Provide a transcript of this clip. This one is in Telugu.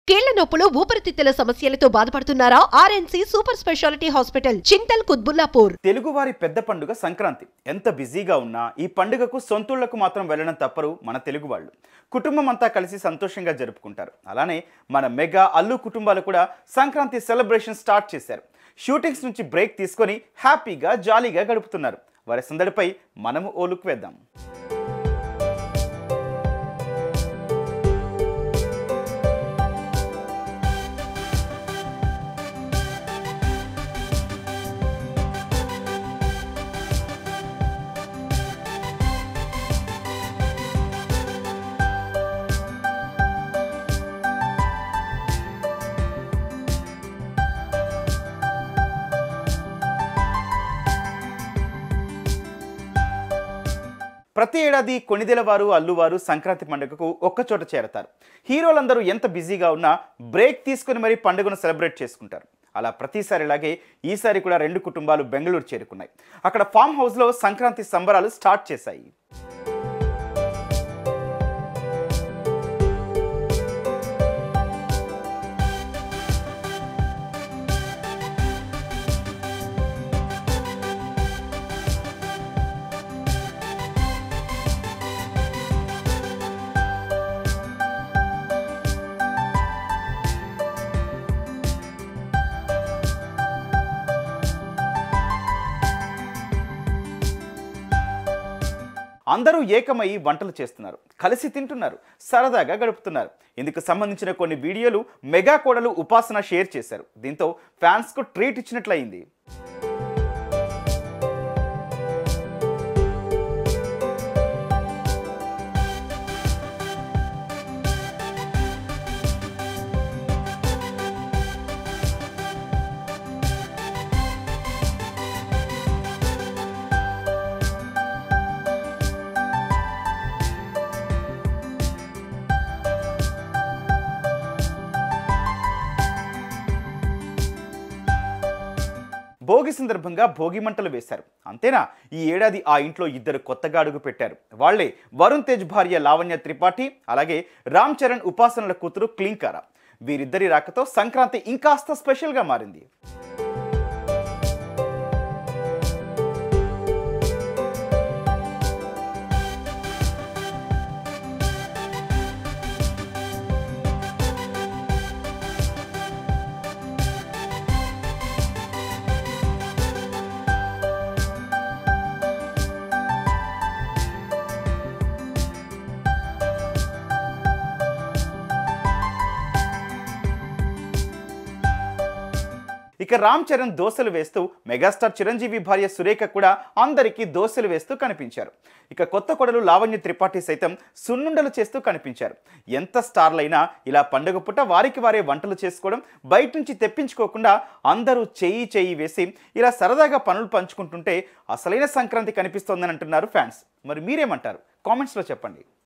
కీళ్ల నొప్పులు ఊపిరితిత్తుల సమస్యలతో బాధపడుతున్నారా RNC super specialty hospital Chintal Quthbullapur తెలుగువారి పెద్ద పండుగ సంక్రాంతి ఎంత బిజీగా ఉన్నా ఈ పండుగకు సొంతూళ్లకు మాత్రం వెళ్ళడం తప్పరు మన తెలుగు వాళ్ళు కుటుంబం అంతా కలిసి సంతోషంగా జరుపుకుంటారు అలానే మన మెగా అల్లు కుటుంబాలు కూడా సంక్రాంతి సెలబ్రేషన్ స్టార్ట్ చేశారు షూటింగ్స్ నుంచి బ్రేక్ తీసుకొని హ్యాపీగా జాలీగా గడుపుతున్నారు వారి సందడిపై మనము ఓ లుక్ వేద్దాం ప్రతి ఏడాది కొణిదెల వారు అల్లువారు సంక్రాంతి పండుగకు ఒక్కచోట చేరతారు హీరోలందరూ ఎంత బిజీగా ఉన్నా బ్రేక్ తీసుకుని మరీ పండుగను సెలబ్రేట్ చేసుకుంటారు అలా ప్రతిసారిలాగే ఈసారి కూడా రెండు కుటుంబాలు బెంగళూరు చేరుకున్నాయి అక్కడ ఫామ్ హౌస్లో సంక్రాంతి సంబరాలు స్టార్ట్ చేశాయి అందరూ ఏకమై వంటలు చేస్తున్నారు కలిసి తింటున్నారు సరదాగా గడుపుతున్నారు ఇందుకు సంబంధించిన కొన్ని వీడియోలు మెగా కోడలు ఉపాసన షేర్ చేశారు దీంతో ఫ్యాన్స్కు ట్రీట్ ఇచ్చినట్లయింది భోగి సందర్భంగా భోగి మంటలు వేశారు అంతేనా ఈ ఏడాది ఆ ఇంట్లో ఇద్దరు కొత్తగా అడుగు పెట్టారు వాళ్లే వరుణ్ తేజ్ భార్య లావణ్య త్రిపాఠి అలాగే రామ్ చరణ్ ఉపాసనల కూతురు క్లింకారా వీరిద్దరి రాకతో సంక్రాంతి ఇంకాస్త స్పెషల్గా మారింది ఇక రామ్ చరణ్ దోశలు వేస్తూ మెగాస్టార్ చిరంజీవి భార్య సురేఖ కూడా అందరికీ దోశలు వేస్తూ కనిపించారు ఇక కొత్త కొడలు లావణ్య త్రిపాఠి సైతం సున్నుండలు చేస్తూ కనిపించారు ఎంత స్టార్లైనా ఇలా పండుగ పుట్ట వారికి వారే వంటలు చేసుకోవడం బయట నుంచి తెప్పించుకోకుండా అందరూ చెయ్యి చెయ్యి వేసి ఇలా సరదాగా పనులు పంచుకుంటుంటే అసలైన సంక్రాంతి కనిపిస్తోందని అంటున్నారు ఫ్యాన్స్ మరి మీరేమంటారు కామెంట్స్లో చెప్పండి